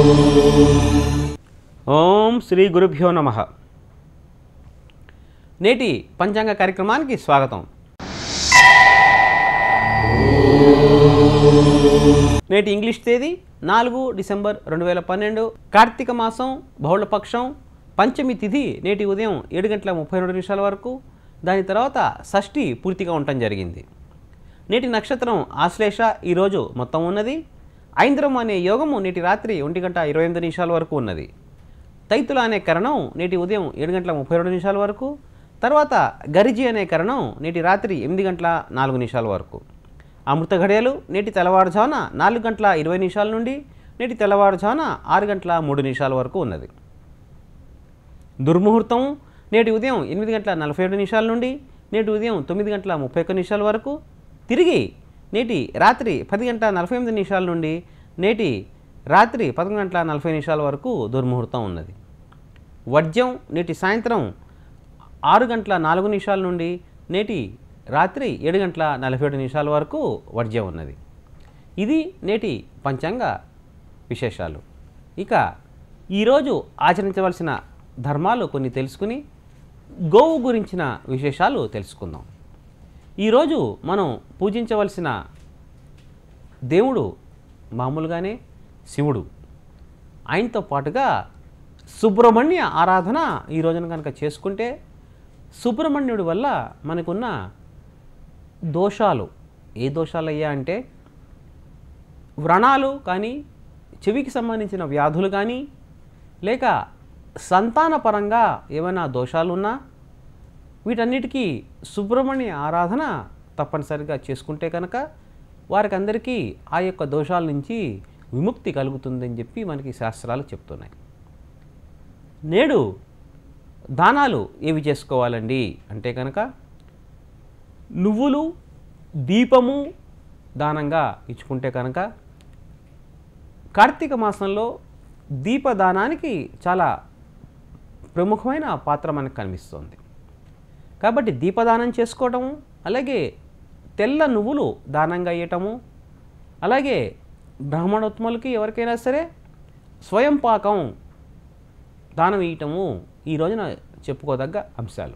ఓం శ్రీ గురుభ్యో నమ నేటి పంచాంగ కార్యక్రమానికి స్వాగతం నేటి ఇంగ్లీష్ తేదీ నాలుగు డిసెంబర్ రెండు వేల పన్నెండు కార్తీక మాసం బహుళపక్షం పంచమి తిథి నేటి ఉదయం ఏడు గంటల ముప్పై రెండు నిమిషాల వరకు దాని తర్వాత షష్ఠి పూర్తిగా ఉండటం జరిగింది నేటి నక్షత్రం ఆశ్లేష ఈరోజు మొత్తం ఉన్నది ఐంద్రం అనే యోగము నేటి రాత్రి ఒంటి గంట ఇరవై ఎనిమిది నిమిషాల వరకు ఉన్నది తైతుల అనే కరణం నేటి ఉదయం ఏడు గంటల ముప్పై రెండు నిమిషాల వరకు తర్వాత గరిజి అనే కరణం నేటి రాత్రి ఎనిమిది గంటల నాలుగు నిమిషాల వరకు అమృత ఘడియలు నేటి తెల్లవారుజామున నాలుగు గంటల ఇరవై నిమిషాల నుండి నేటి తెల్లవారుజామున ఆరు గంటల మూడు నిమిషాల వరకు ఉన్నది దుర్ముహూర్తం నేటి ఉదయం ఎనిమిది గంటల నలభై ఏడు నిమిషాల నుండి నేటి ఉదయం తొమ్మిది గంటల ముప్పై ఒక్క నిమిషాల వరకు తిరిగి నేటి రాత్రి పది గంటల నలభై ఎనిమిది నిమిషాల నుండి నేటి రాత్రి పదకొండు గంటల నలభై నిమిషాల వరకు దుర్ముహూర్తం ఉన్నది వర్జ్యం నేటి సాయంత్రం ఆరు గంటల నాలుగు నిమిషాల నుండి నేటి రాత్రి ఏడు గంటల నలభై ఏడు నిమిషాల వరకు వర్జ్యం ఉన్నది ఇది నేటి పంచాంగ విశేషాలు ఇక ఈరోజు ఆచరించవలసిన ధర్మాలు కొన్ని తెలుసుకుని గోవు గురించిన విశేషాలు తెలుసుకుందాం ఈరోజు మనం పూజించవలసిన దేవుడు మామూలుగానే శివుడు ఆయనతో పాటుగా సుబ్రహ్మణ్య ఆరాధన ఈ రోజున కనుక చేసుకుంటే సుబ్రహ్మణ్యుడి వల్ల మనకున్న దోషాలు ఏ దోషాలు అయ్యా అంటే వ్రణాలు కానీ చెవికి సంబంధించిన వ్యాధులు కానీ లేక సంతానపరంగా ఏమైనా దోషాలు ఉన్నా వీటన్నిటికీ సుబ్రహ్మణ్య ఆరాధన తప్పనిసరిగా చేసుకుంటే కనుక వారికి అందరికీ ఆ యొక్క దోషాల నుంచి విముక్తి కలుగుతుందని చెప్పి మనకి శాస్త్రాలు చెప్తున్నాయి నేడు దానాలు ఏవి చేసుకోవాలండి అంటే కనుక నువ్వులు దీపము దానంగా ఇచ్చుకుంటే కనుక కార్తీక మాసంలో దీపదానానికి చాలా ప్రముఖమైన పాత్ర మనకు కనిపిస్తుంది కాబట్టి దీపదానం చేసుకోవటము అలాగే తెల్ల నువ్వులు దానంగా ఇవ్వటము అలాగే బ్రాహ్మణోత్మలకి ఎవరికైనా సరే స్వయం పాకం దానం ఇవ్వటము ఈ రోజున చెప్పుకోదగ్గ అంశాలు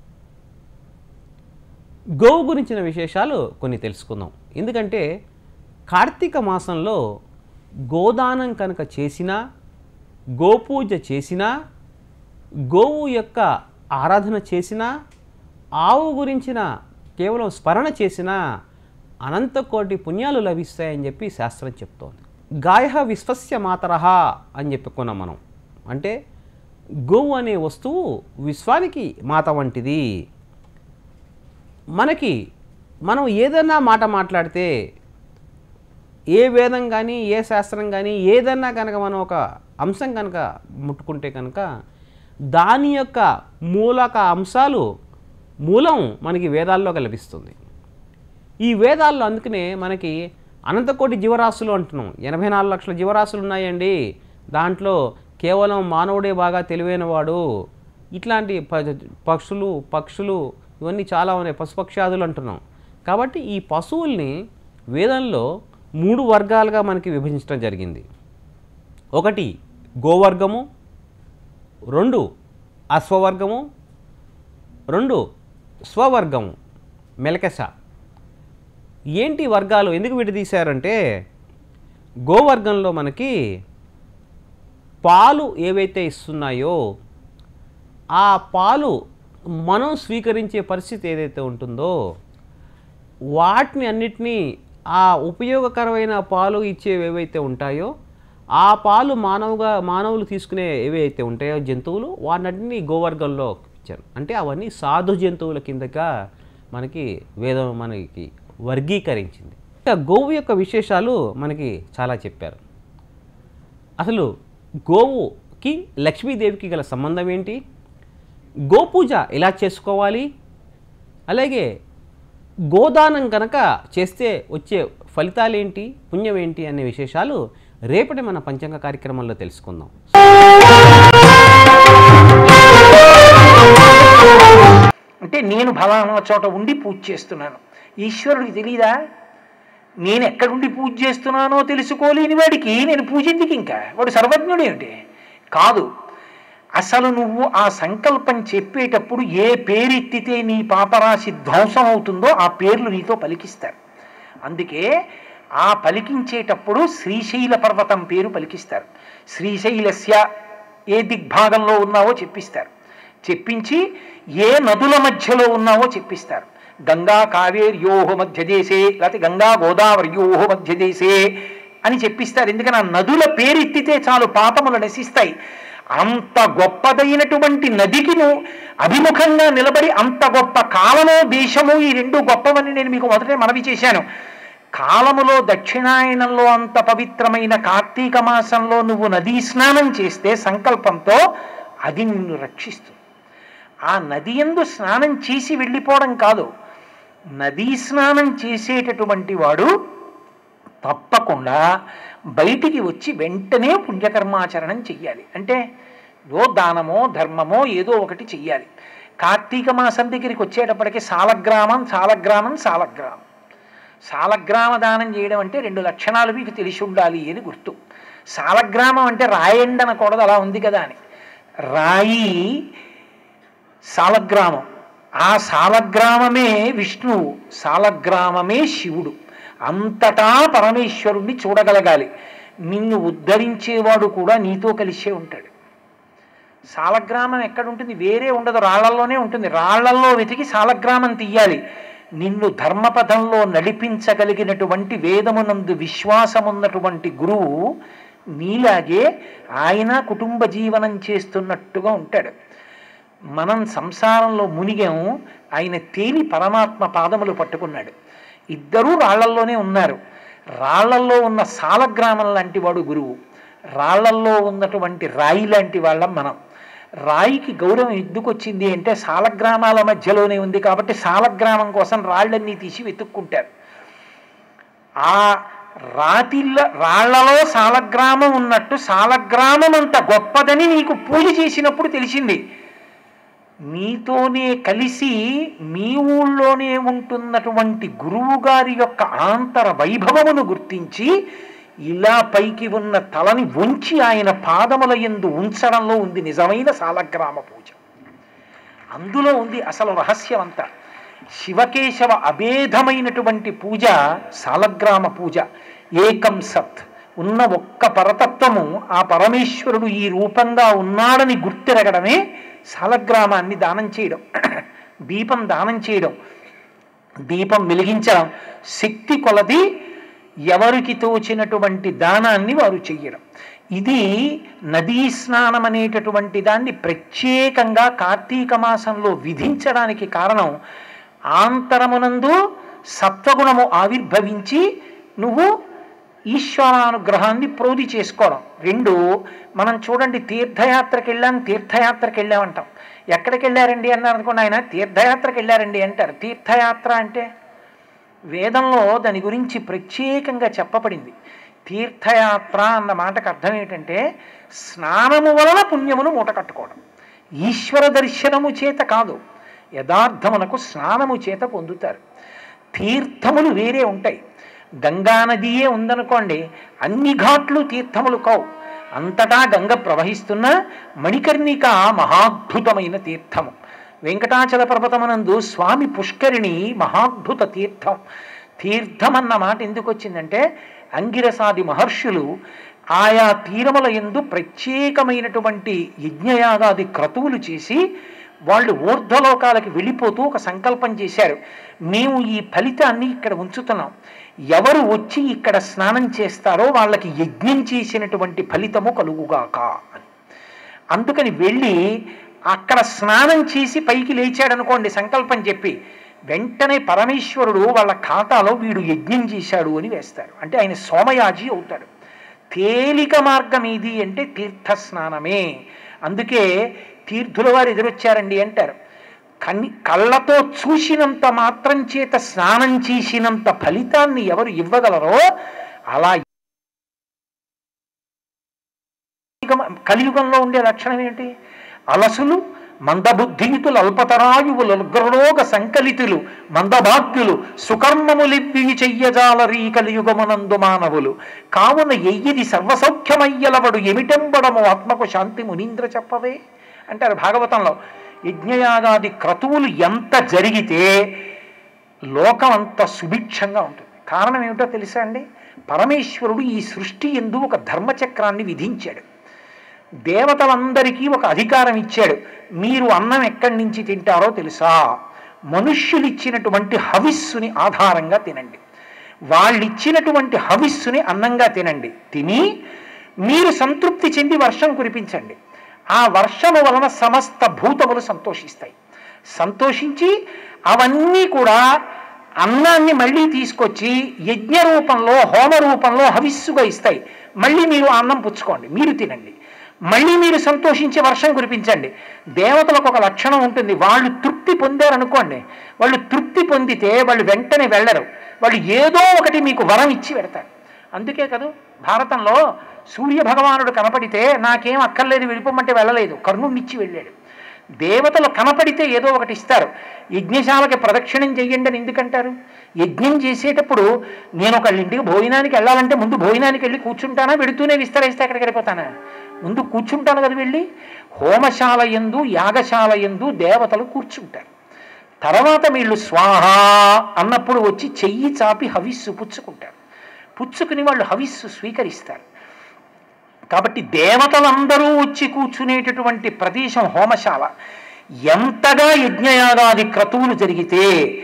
గోవు గురించిన విశేషాలు కొన్ని తెలుసుకుందాం ఎందుకంటే కార్తీక మాసంలో గోదానం కనుక చేసినా గోపూజ చేసినా గోవు యొక్క ఆరాధన చేసినా ఆవు గురించిన కేవలం స్మరణ చేసినా అనంతకోటి పుణ్యాలు లభిస్తాయని చెప్పి శాస్త్రం చెప్తోంది గాయ విశ్వస్య మాతరహ అని చెప్పుకున్నాం మనం అంటే గోవు అనే వస్తువు విశ్వానికి మాత వంటిది మనకి మనం ఏదైనా మాట మాట్లాడితే ఏ వేదం కానీ ఏ శాస్త్రం కానీ ఏదన్నా కనుక మనం ఒక అంశం కనుక ముట్టుకుంటే కనుక దాని యొక్క మూలక అంశాలు మూలం మనకి వేదాల్లో లభిస్తుంది ఈ వేదాల్లో అందుకనే మనకి అనంతకోటి జీవరాశులు అంటున్నాం ఎనభై నాలుగు లక్షల జీవరాశులు ఉన్నాయండి దాంట్లో కేవలం మానవుడే బాగా తెలివైనవాడు ఇట్లాంటి ప- పక్షులు పక్షులు ఇవన్నీ చాలా ఉన్నాయి పశుపక్షాదులు అంటున్నాం కాబట్టి ఈ పశువుల్ని వేదంలో మూడు వర్గాలుగా మనకి విభజించడం జరిగింది ఒకటి గోవర్గము రెండు అశ్వవర్గము రెండు స్వవర్గము మెలకస ఏంటి వర్గాలు ఎందుకు విడదీశారంటే గోవర్గంలో మనకి పాలు ఏవైతే ఇస్తున్నాయో ఆ పాలు మనం స్వీకరించే పరిస్థితి ఏదైతే ఉంటుందో వాటిని అన్నిటినీ ఆ ఉపయోగకరమైన పాలు ఇచ్చేవి ఏవైతే ఉంటాయో ఆ పాలు మానవుగా మానవులు తీసుకునే ఏవైతే ఉంటాయో జంతువులు వాటిని గోవర్గంలో ఇచ్చారు అంటే అవన్నీ సాధు జంతువుల కిందగా మనకి వేదం మనకి వర్గీకరించింది ఇక గోవు యొక్క విశేషాలు మనకి చాలా చెప్పారు అసలు గోవుకి లక్ష్మీదేవికి గల సంబంధం ఏంటి గోపూజ ఎలా చేసుకోవాలి అలాగే గోదానం కనుక చేస్తే వచ్చే ఫలితాలు ఏంటి పుణ్యం ఏంటి అనే విశేషాలు రేపటి మన పంచాంగ కార్యక్రమంలో తెలుసుకుందాం అంటే నేను ఫలానా చోట ఉండి పూజ చేస్తున్నాను ఈశ్వరుడికి తెలీదా నేను ఎక్కడుండి పూజ చేస్తున్నానో తెలుసుకోలేని వాడికి నేను పూజ ఎందుకు ఇంకా వాడు సర్వజ్ఞుడు ఏమిటి కాదు అసలు నువ్వు ఆ సంకల్పం చెప్పేటప్పుడు ఏ పేరెత్తితే నీ పాపరాశి ధ్వంసం అవుతుందో ఆ పేర్లు నీతో పలికిస్తారు అందుకే ఆ పలికించేటప్పుడు శ్రీశైల పర్వతం పేరు పలికిస్తారు శ్రీశైలస్య ఏ దిగ్భాగంలో ఉన్నావో చెప్పిస్తారు చెప్పించి ఏ నదుల మధ్యలో ఉన్నావో చెప్పిస్తారు గంగా కావేర్యోహో మధ్యదేశే లేకపోతే గంగా గోదావరియోహో మధ్యదేశే అని చెప్పిస్తారు ఎందుకని ఆ నదుల పేరెత్తితే చాలు పాపములు నశిస్తాయి అంత గొప్పదైనటువంటి నదికి నువ్వు అభిముఖంగా నిలబడి అంత గొప్ప కాలము దేశము ఈ రెండు గొప్పవని నేను మీకు మొదటే మనవి చేశాను కాలములో దక్షిణాయనంలో అంత పవిత్రమైన కార్తీక మాసంలో నువ్వు నదీ స్నానం చేస్తే సంకల్పంతో అది నిన్ను రక్షిస్తుంది ఆ నది ఎందు స్నానం చేసి వెళ్ళిపోవడం కాదు నదీ స్నానం చేసేటటువంటి వాడు తప్పకుండా బయటికి వచ్చి వెంటనే పుణ్యకర్మాచరణం చెయ్యాలి అంటే ఏదో దానమో ధర్మమో ఏదో ఒకటి చెయ్యాలి కార్తీక మాసం దగ్గరికి వచ్చేటప్పటికి సాలగ్రామం సాలగ్రామం సాలగ్రామం సాలగ్రామ దానం చేయడం అంటే రెండు లక్షణాలు మీకు తెలిసి ఉండాలి అని గుర్తు సాలగ్రామం అంటే రాయండి అనకూడదు అలా ఉంది కదా అని రాయి సాలగ్రామం ఆ సాలగ్రామమే విష్ణువు సాలగ్రామమే శివుడు అంతటా పరమేశ్వరుణ్ణి చూడగలగాలి నిన్ను ఉద్ధరించేవాడు కూడా నీతో కలిసే ఉంటాడు సాలగ్రామం ఎక్కడ ఉంటుంది వేరే ఉండదు రాళ్లల్లోనే ఉంటుంది రాళ్లల్లో వెతికి సాలగ్రామం తీయాలి నిన్ను ధర్మపథంలో నడిపించగలిగినటువంటి వేదమునందు విశ్వాసమున్నటువంటి గురువు నీలాగే ఆయన కుటుంబ జీవనం చేస్తున్నట్టుగా ఉంటాడు మనం సంసారంలో మునిగాం ఆయన తేలి పరమాత్మ పాదములు పట్టుకున్నాడు ఇద్దరూ రాళ్లల్లోనే ఉన్నారు రాళ్లల్లో ఉన్న సాలగ్రామం లాంటి వాడు గురువు రాళ్లల్లో ఉన్నటువంటి రాయి లాంటి వాళ్ళం మనం రాయికి గౌరవం ఎందుకు వచ్చింది అంటే సాలగ్రామాల మధ్యలోనే ఉంది కాబట్టి సాలగ్రామం కోసం రాళ్ళన్నీ తీసి వెతుక్కుంటారు ఆ రాతిల్ల రాళ్లలో సాలగ్రామం ఉన్నట్టు సాలగ్రామం అంత గొప్పదని నీకు పూజ చేసినప్పుడు తెలిసింది మీతోనే కలిసి మీ ఊళ్ళోనే ఉంటున్నటువంటి గురువు గారి యొక్క ఆంతర వైభవమును గుర్తించి ఇలా పైకి ఉన్న తలని వంచి ఆయన పాదముల ఎందు ఉంచడంలో ఉంది నిజమైన సాలగ్రామ పూజ అందులో ఉంది అసలు రహస్యం అంతా శివకేశవ అభేదమైనటువంటి పూజ సాలగ్రామ పూజ ఏకం సత్ ఉన్న ఒక్క పరతత్వము ఆ పరమేశ్వరుడు ఈ రూపంగా ఉన్నాడని గుర్తిరగడమే సాలగ్రామాన్ని దానం చేయడం దీపం దానం చేయడం దీపం వెలిగించడం శక్తి కొలది ఎవరికి తోచినటువంటి దానాన్ని వారు చెయ్యడం ఇది నదీ స్నానం అనేటటువంటి దాన్ని ప్రత్యేకంగా కార్తీక మాసంలో విధించడానికి కారణం ఆంతరమునందు సత్వగుణము ఆవిర్భవించి నువ్వు ఈశ్వరానుగ్రహాన్ని ప్రోధి చేసుకోవడం రెండు మనం చూడండి తీర్థయాత్రకి వెళ్ళాం తీర్థయాత్రకి వెళ్ళామంటాం ఎక్కడికి వెళ్ళారండి అన్నారు అనుకోండి ఆయన తీర్థయాత్రకి వెళ్ళారండి అంటారు తీర్థయాత్ర అంటే వేదంలో దాని గురించి ప్రత్యేకంగా చెప్పబడింది తీర్థయాత్ర అన్న మాటకు అర్థం ఏంటంటే స్నానము వలన పుణ్యమును మూట కట్టుకోవడం ఈశ్వర దర్శనము చేత కాదు యథార్థమునకు స్నానము చేత పొందుతారు తీర్థములు వేరే ఉంటాయి గంగా నదియే ఉందనుకోండి అన్ని ఘాట్లు తీర్థములు కావు అంతటా గంగ ప్రవహిస్తున్న మణికర్ణిక మహాద్భుతమైన తీర్థము వెంకటాచల పర్వతమనందు స్వామి పుష్కరిణి మహాద్భుత తీర్థం తీర్థం అన్న మాట ఎందుకు వచ్చిందంటే అంగిరసాది మహర్షులు ఆయా తీరముల ఎందు ప్రత్యేకమైనటువంటి యజ్ఞయాగాది క్రతువులు చేసి వాళ్ళు ఊర్ధ్వలోకాలకి వెళ్ళిపోతూ ఒక సంకల్పం చేశారు మేము ఈ ఫలితాన్ని ఇక్కడ ఉంచుతున్నాం ఎవరు వచ్చి ఇక్కడ స్నానం చేస్తారో వాళ్ళకి యజ్ఞం చేసినటువంటి ఫలితము కలుగుగాక అని అందుకని వెళ్ళి అక్కడ స్నానం చేసి పైకి లేచాడనుకోండి సంకల్పం చెప్పి వెంటనే పరమేశ్వరుడు వాళ్ళ ఖాతాలో వీడు యజ్ఞం చేశాడు అని వేస్తారు అంటే ఆయన సోమయాజి అవుతాడు తేలిక మార్గం ఇది అంటే తీర్థ స్నానమే అందుకే తీర్థుల వారు ఎదురొచ్చారండి అంటారు కన్ని కళ్ళతో చూసినంత మాత్రం చేత స్నానం చేసినంత ఫలితాన్ని ఎవరు ఇవ్వగలరో అలా కలియుగంలో ఉండే లక్షణం ఏంటి అలసులు మందబుద్ధియుతులు అల్పతరాయువులు ఉగ్రలోక సంకలితులు మందభాగ్యులు సుకర్మములివ్వి చెయ్యజాలరీ కలియుగమునందు మానవులు కావున ఎయ్యిది సర్వసౌఖ్యమయ్యలవడు ఎమిటెంబడము ఆత్మకు శాంతి మునీంద్ర చెప్పవే అంటారు భాగవతంలో యజ్ఞయాగాది క్రతువులు ఎంత జరిగితే లోకం అంత సుభిక్షంగా ఉంటుంది కారణం ఏమిటో తెలుసా అండి పరమేశ్వరుడు ఈ సృష్టి ఎందు ఒక ధర్మచక్రాన్ని విధించాడు దేవతలందరికీ ఒక అధికారం ఇచ్చాడు మీరు అన్నం ఎక్కడి నుంచి తింటారో తెలుసా మనుష్యులు ఇచ్చినటువంటి హవిస్సుని ఆధారంగా తినండి వాళ్ళు ఇచ్చినటువంటి హవిస్సుని అన్నంగా తినండి తిని మీరు సంతృప్తి చెంది వర్షం కురిపించండి ఆ వర్షము వలన సమస్త భూతములు సంతోషిస్తాయి సంతోషించి అవన్నీ కూడా అన్నాన్ని మళ్ళీ తీసుకొచ్చి యజ్ఞ రూపంలో హోమ రూపంలో హవిస్సుగా ఇస్తాయి మళ్ళీ మీరు ఆ అన్నం పుచ్చుకోండి మీరు తినండి మళ్ళీ మీరు సంతోషించి వర్షం కురిపించండి దేవతలకు ఒక లక్షణం ఉంటుంది వాళ్ళు తృప్తి పొందారనుకోండి వాళ్ళు తృప్తి పొందితే వాళ్ళు వెంటనే వెళ్ళరు వాళ్ళు ఏదో ఒకటి మీకు వరం ఇచ్చి పెడతారు అందుకే కదా భారతంలో సూర్య భగవానుడు కనపడితే నాకేం అక్కర్లేదు వెళ్ళిపోమంటే వెళ్ళలేదు కర్ణుడినిచ్చి వెళ్ళాడు దేవతలు కనపడితే ఏదో ఒకటి ఇస్తారు యజ్ఞశాలకి ప్రదక్షిణం చెయ్యండి అని ఎందుకంటారు యజ్ఞం చేసేటప్పుడు నేను ఒకళ్ళ ఇంటికి భోజనానికి వెళ్ళాలంటే ముందు భోజనానికి వెళ్ళి కూర్చుంటానా వెడుతూనే విస్తరిస్తే అక్కడికి వెళ్ళిపోతానా ముందు కూర్చుంటాను కదా వెళ్ళి హోమశాల ఎందు యాగశాల ఎందు దేవతలు కూర్చుంటారు తర్వాత వీళ్ళు స్వాహ అన్నప్పుడు వచ్చి చెయ్యి చాపి హవిస్సు పుచ్చుకుంటారు పుచ్చుకుని వాళ్ళు హవిస్సు స్వీకరిస్తారు కాబట్టి దేవతలందరూ వచ్చి కూర్చునేటటువంటి ప్రదేశం హోమశాల ఎంతగా యజ్ఞయాగాది క్రతువులు జరిగితే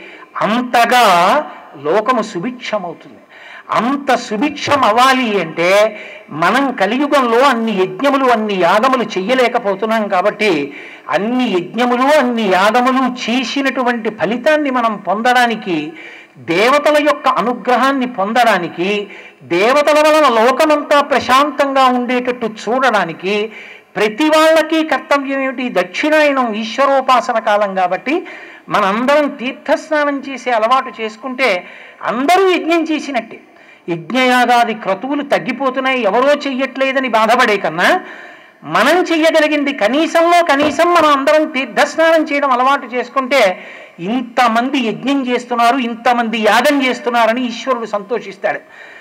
అంతగా లోకము సుభిక్షమవుతుంది అంత సుభిక్షం అవ్వాలి అంటే మనం కలియుగంలో అన్ని యజ్ఞములు అన్ని యాగములు చెయ్యలేకపోతున్నాం కాబట్టి అన్ని యజ్ఞములు అన్ని యాగములు చేసినటువంటి ఫలితాన్ని మనం పొందడానికి దేవతల యొక్క అనుగ్రహాన్ని పొందడానికి దేవతల వలన లోకమంతా ప్రశాంతంగా ఉండేటట్టు చూడడానికి ప్రతి వాళ్ళకి కర్తవ్యం ఏమిటి దక్షిణాయనం ఈశ్వరోపాసన కాలం కాబట్టి మనందరం తీర్థస్నానం చేసే అలవాటు చేసుకుంటే అందరూ యజ్ఞం చేసినట్టే యజ్ఞయాగాది క్రతువులు తగ్గిపోతున్నాయి ఎవరో చెయ్యట్లేదని బాధపడే కన్నా మనం చెయ్యగలిగింది కనీసంలో కనీసం మనం అందరం తీర్థస్నానం చేయడం అలవాటు చేసుకుంటే ఇంతమంది యజ్ఞం చేస్తున్నారు ఇంతమంది యాగం చేస్తున్నారని ఈశ్వరుడు సంతోషిస్తాడు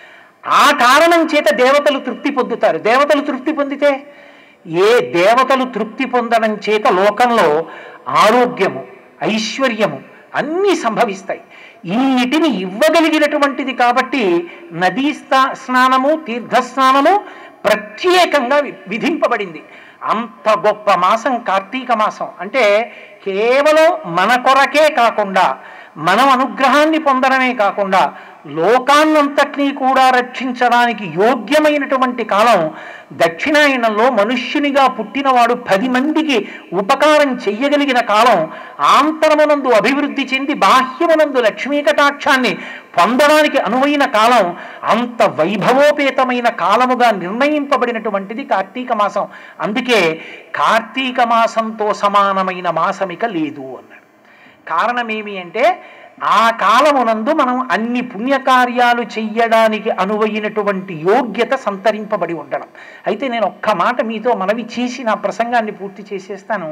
ఆ కారణం చేత దేవతలు తృప్తి పొందుతారు దేవతలు తృప్తి పొందితే ఏ దేవతలు తృప్తి పొందడం చేత లోకంలో ఆరోగ్యము ఐశ్వర్యము అన్నీ సంభవిస్తాయి ఇన్నిటిని ఇవ్వగలిగినటువంటిది కాబట్టి నదీ స్నా- స్నానము తీర్థస్నానము ప్రత్యేకంగా వి- విధింపబడింది అంత గొప్ప మాసం కార్తీక మాసం అంటే కేవలం మన కొరకే కాకుండా మనం అనుగ్రహాన్ని పొందడమే కాకుండా లోకాన్నంతటినీ కూడా రక్షించడానికి యోగ్యమైనటువంటి కాలం దక్షిణాయనంలో మనుష్యునిగా పుట్టినవాడు పది మందికి ఉపకారం చెయ్యగలిగిన కాలం ఆంతరమునందు అభివృద్ధి చెంది బాహ్యమునందు లక్ష్మీ కటాక్షాన్ని పొందడానికి అనువైన కాలం అంత వైభవోపేతమైన కాలముగా నిర్ణయింపబడినటువంటిది కార్తీక మాసం అందుకే కార్తీక మాసంతో సమానమైన మాసమిక లేదు అన్నాడు కారణం ఏమి అంటే ఆ కాలమునందు మనం అన్ని పుణ్యకార్యాలు చెయ్యడానికి అనువైనటువంటి యోగ్యత సంతరింపబడి ఉండడం అయితే నేను ఒక్క మాట మీతో మనవి చేసి నా ప్రసంగాన్ని పూర్తి చేసేస్తాను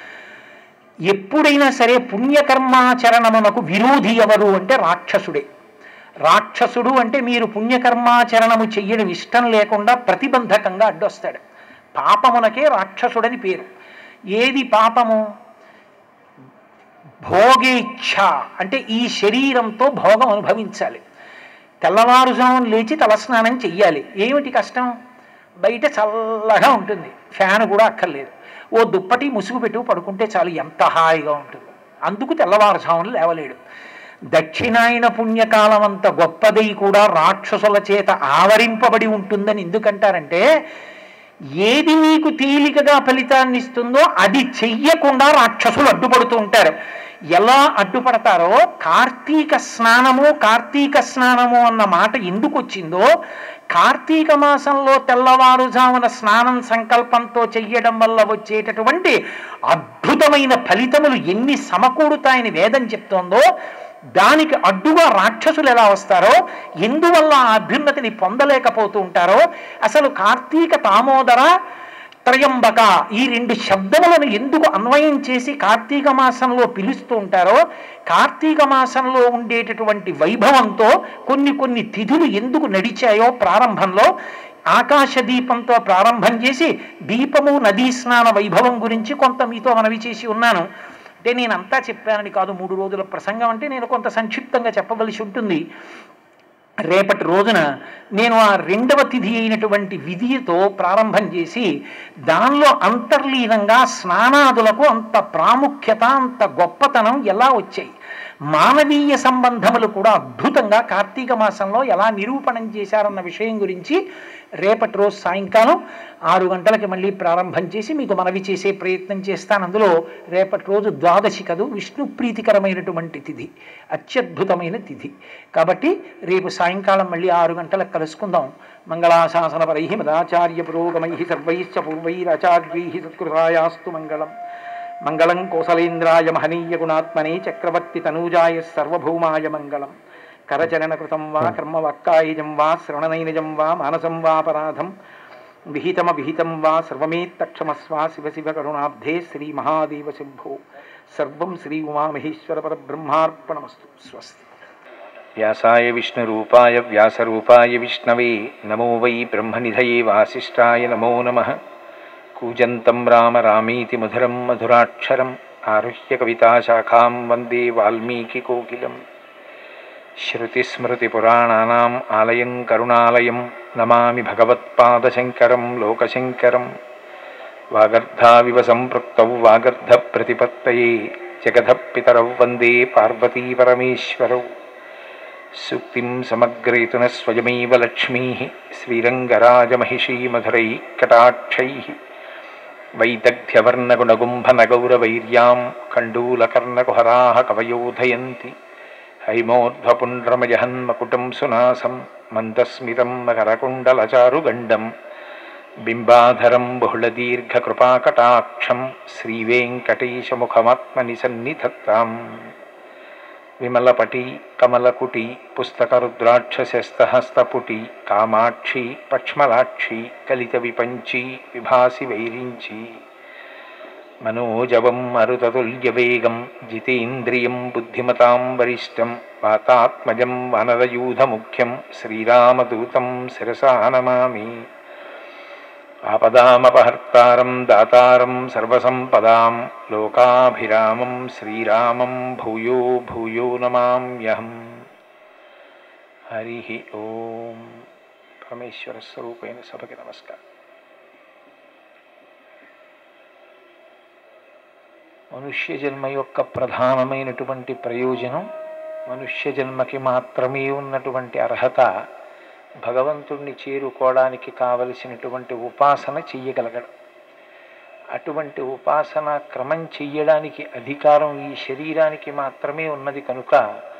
ఎప్పుడైనా సరే పుణ్యకర్మాచరణమునకు విరోధి ఎవరు అంటే రాక్షసుడే రాక్షసుడు అంటే మీరు పుణ్యకర్మాచరణము చెయ్యడం ఇష్టం లేకుండా ప్రతిబంధకంగా అడ్డొస్తాడు పాపమునకే రాక్షసుడని పేరు ఏది పాపము భోగేచ్ఛ అంటే ఈ శరీరంతో భోగం అనుభవించాలి తెల్లవారుజామున లేచి తలస్నానం చెయ్యాలి ఏమిటి కష్టం బయట చల్లగా ఉంటుంది ఫ్యాన్ కూడా అక్కర్లేదు ఓ దుప్పటి ముసుగు పెట్టు పడుకుంటే చాలు ఎంత హాయిగా ఉంటుంది అందుకు తెల్లవారుజామున లేవలేడు దక్షిణాయన పుణ్యకాలం అంత గొప్పదై కూడా రాక్షసుల చేత ఆవరింపబడి ఉంటుందని ఎందుకంటారంటే ఏది మీకు తేలికగా ఫలితాన్ని ఇస్తుందో అది చెయ్యకుండా రాక్షసులు అడ్డుపడుతూ ఉంటారు ఎలా అడ్డుపడతారో కార్తీక స్నానము కార్తీక స్నానము అన్న మాట ఎందుకు వచ్చిందో కార్తీక మాసంలో తెల్లవారుజామున స్నానం సంకల్పంతో చెయ్యడం వల్ల వచ్చేటటువంటి అద్భుతమైన ఫలితములు ఎన్ని సమకూడుతాయని వేదం చెప్తోందో దానికి అడ్డుగా రాక్షసులు ఎలా వస్తారో ఎందువల్ల ఆ అభ్యున్నతిని పొందలేకపోతూ ఉంటారో అసలు కార్తీక తామోదర త్రయంబక ఈ రెండు శబ్దములను ఎందుకు అన్వయం చేసి కార్తీక మాసంలో పిలుస్తూ ఉంటారో కార్తీక మాసంలో ఉండేటటువంటి వైభవంతో కొన్ని కొన్ని తిథులు ఎందుకు నడిచాయో ప్రారంభంలో ఆకాశ దీపంతో ప్రారంభం చేసి దీపము నదీ స్నాన వైభవం గురించి కొంత మీతో మనవి చేసి ఉన్నాను అంటే నేను అంతా చెప్పానని కాదు మూడు రోజుల ప్రసంగం అంటే నేను కొంత సంక్షిప్తంగా చెప్పవలసి ఉంటుంది రేపటి రోజున నేను ఆ రెండవ తిథి అయినటువంటి విధితో ప్రారంభం చేసి దానిలో అంతర్లీనంగా స్నానాదులకు అంత ప్రాముఖ్యత అంత గొప్పతనం ఎలా వచ్చాయి మానవీయ సంబంధములు కూడా అద్భుతంగా కార్తీక మాసంలో ఎలా నిరూపణం చేశారన్న విషయం గురించి రేపటి రోజు సాయంకాలం ఆరు గంటలకి మళ్ళీ ప్రారంభం చేసి మీకు మనవి చేసే ప్రయత్నం చేస్తాను అందులో రేపటి రోజు ద్వాదశి కదు విష్ణు ప్రీతికరమైనటువంటి తిథి అత్యద్భుతమైన తిథి కాబట్టి రేపు సాయంకాలం మళ్ళీ ఆరు గంటలకు కలుసుకుందాం మంగళాశాసనపరై మదాచార్య పురోగమై సర్వైశ్చ పూర్వైరాచార్యై సత్కృతాయాస్తు మంగళం మంగళం కోసలేంద్రాయ మహనీయ గుణాత్మనే చక్రవర్తి తనూజాయ సర్వభౌమాయ మంగళం కరచరణకృతం వా కర్మవాక్కాయజం వా శ్రవణనైనజం వా మానసం వాపరాధం విహితమ విహితం వా సర్వమేత్తక్షమస్వా శివ శివ కరుణాబ్ధే శ్రీ మహాదేవ శంభో సర్వం శ్రీ ఉమామహేశ్వర పరబ్రహ్మార్పణమస్తు స్వస్తి వ్యాసాయ విష్ణురూపాయ వ్యాసరూపాయ విష్ణవే నమో వై బ్రహ్మనిధయే వాసిష్ఠాయ నమో నమ కూజంతం రామ రామీతి మధురం మధురాక్షరం ఆరుహ్య కవితాశాఖాం వందే వాల్మీకికోకిలం శృతిస్మృతిపురాణానాం ఆలయం కరుణాలయం నమామి భగవత్పాదశంకరం లోకశంకరం వాగర్ధావివ సంపృక్తౌ వాగర్ధప్రతిపత్తయే జగధపితరౌ వందే పార్వతీపరమేశ్వరౌ సూక్తిం సమగ్రయతున స్వయమేవ లక్ష్మీ శ్రీరంగరాజమహిషీమధురై కటాక్షై వైదగ్ధ్యవర్ణగుణగుంభనగౌరవైర్యాం కండూలకర్ణకుహరా కవయోధయంతి హైమోర్ధ్వపుండ్రమజహన్మకుటం సునాసం మందస్మితం మకరకుండలచారుగండం బింబాధరం బహుళదీర్ఘకృపాకటాక్షం శ్రీవేంకటేశముఖమాత్మని సన్నిధత్తాం విమలపటి కమలకుటి పుస్తకరుద్రాక్షశస్తహస్తపుటి కామాక్షి పక్ష్మలాక్షి కలిత విపంచి విభాసి వైరించి మనోజవం మరుతతుల్యవేగం జితేంద్రియం బుద్ధిమతాం వరిష్టం వాతాత్మజం వనరయూధముఖ్యం శ్రీరామదూతం శిరసా నమామి ఆపదామపహర్తారం దాతారం సర్వసంపదాం లోకాభిరామం శ్రీరామం భూయో భూయో నమామ్యహం హరి ఓం పరమేశ్వర స్వరూపైన సభకి నమస్కారం మనుష్య జన్మ యొక్క ప్రధానమైనటువంటి ప్రయోజనం మనుష్య జన్మకి మాత్రమే ఉన్నటువంటి అర్హత భగవంతుణ్ణి చేరుకోవడానికి కావలసినటువంటి ఉపాసన చెయ్యగలగడం అటువంటి ఉపాసన క్రమం చెయ్యడానికి అధికారం ఈ శరీరానికి మాత్రమే ఉన్నది కనుక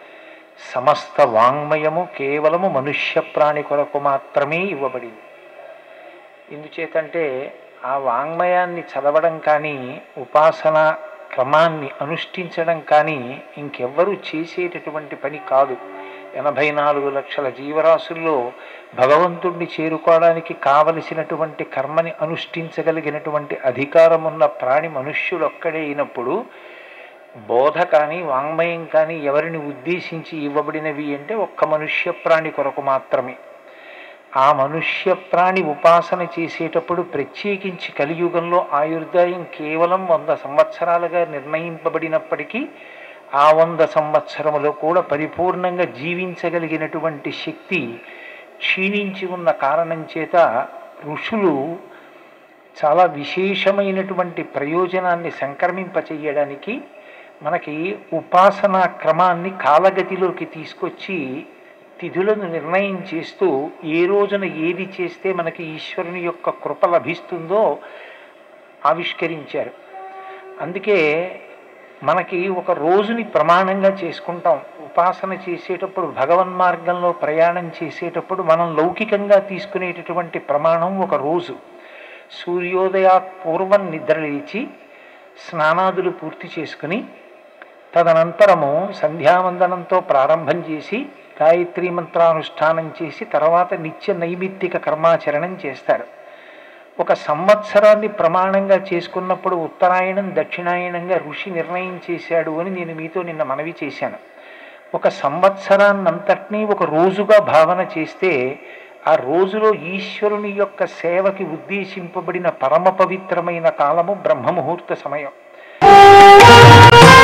సమస్త వాంగ్మయము కేవలము మనుష్య ప్రాణి కొరకు మాత్రమే ఇవ్వబడింది ఎందుచేతంటే ఆ వాంగ్మయాన్ని చదవడం కానీ ఉపాసన క్రమాన్ని అనుష్ఠించడం కానీ ఇంకెవ్వరూ చేసేటటువంటి పని కాదు ఎనభై నాలుగు లక్షల జీవరాశుల్లో భగవంతుణ్ణి చేరుకోవడానికి కావలసినటువంటి కర్మని అనుష్ఠించగలిగినటువంటి అధికారం ఉన్న ప్రాణి మనుష్యుడు ఒక్కడే అయినప్పుడు బోధ కానీ వాంగ్మయం కానీ ఎవరిని ఉద్దేశించి ఇవ్వబడినవి అంటే ఒక్క మనుష్య ప్రాణి కొరకు మాత్రమే ఆ మనుష్య ప్రాణి ఉపాసన చేసేటప్పుడు ప్రత్యేకించి కలియుగంలో ఆయుర్దాయం కేవలం వంద సంవత్సరాలుగా నిర్ణయింపబడినప్పటికీ ఆ వంద సంవత్సరములో కూడా పరిపూర్ణంగా జీవించగలిగినటువంటి శక్తి క్షీణించి ఉన్న కారణం చేత ఋషులు చాలా విశేషమైనటువంటి ప్రయోజనాన్ని సంక్రమింపచేయడానికి మనకి ఉపాసనా క్రమాన్ని కాలగతిలోకి తీసుకొచ్చి తిథులను నిర్ణయం చేస్తూ ఏ రోజున ఏది చేస్తే మనకి ఈశ్వరుని యొక్క కృప లభిస్తుందో ఆవిష్కరించారు అందుకే మనకి ఒక రోజుని ప్రమాణంగా చేసుకుంటాం ఉపాసన చేసేటప్పుడు భగవన్ మార్గంలో ప్రయాణం చేసేటప్పుడు మనం లౌకికంగా తీసుకునేటటువంటి ప్రమాణం ఒక రోజు సూర్యోదయాత్ పూర్వం నిద్రలేచి స్నానాదులు పూర్తి చేసుకుని తదనంతరము సంధ్యావందనంతో ప్రారంభం చేసి గాయత్రీ మంత్రానుష్ఠానం చేసి తర్వాత నిత్య నైమిత్తిక కర్మాచరణం చేస్తారు ఒక సంవత్సరాన్ని ప్రమాణంగా చేసుకున్నప్పుడు ఉత్తరాయణం దక్షిణాయనంగా ఋషి నిర్ణయం చేశాడు అని నేను మీతో నిన్న మనవి చేశాను ఒక సంవత్సరాన్నంతటినీ ఒక రోజుగా భావన చేస్తే ఆ రోజులో ఈశ్వరుని యొక్క సేవకి ఉద్దేశింపబడిన పరమ పవిత్రమైన కాలము బ్రహ్మముహూర్త సమయం